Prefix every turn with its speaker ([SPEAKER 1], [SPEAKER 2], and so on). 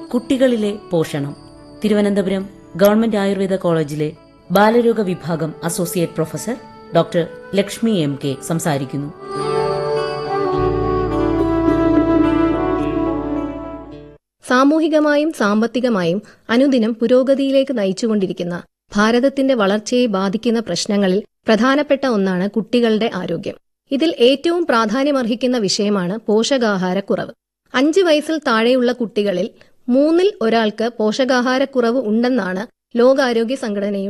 [SPEAKER 1] കുട്ടികളിലെ പോഷണം തിരുവനന്തപുരം ഗവൺമെന്റ് ആയുർവേദ കോളേജിലെ ബാലരോഗ വിഭാഗം associate professor doctor Lakshmi M K സംസാരിക്കുന്നു
[SPEAKER 2] സാമൂഹികമായും സാമ്പത്തികമായും അനുദിനം പുരോഗതിയിലേക്ക് നയിച്ചുകൊണ്ടിരിക്കുന്ന ഭാരതത്തിന്റെ വളർച്ചയെ ബാധിക്കുന്ന പ്രശ്നങ്ങളിൽ പ്രധാനപ്പെട്ട ഒന്നാണ് കുട്ടികളുടെ ആരോഗ്യം ഇതിൽ ഏറ്റവും പ്രാധാന്യമർഹിക്കുന്ന വിഷയമാണ് പോഷകാഹാരക്കുറവ് അഞ്ച് വയസ്സിൽ താഴെയുള്ള കുട്ടികളിൽ മൂന്നിൽ ഒരാൾക്ക് പോഷകാഹാരക്കുറവ് ഉണ്ടെന്നാണ് ലോകാരോഗ്യ സംഘടനയുടെ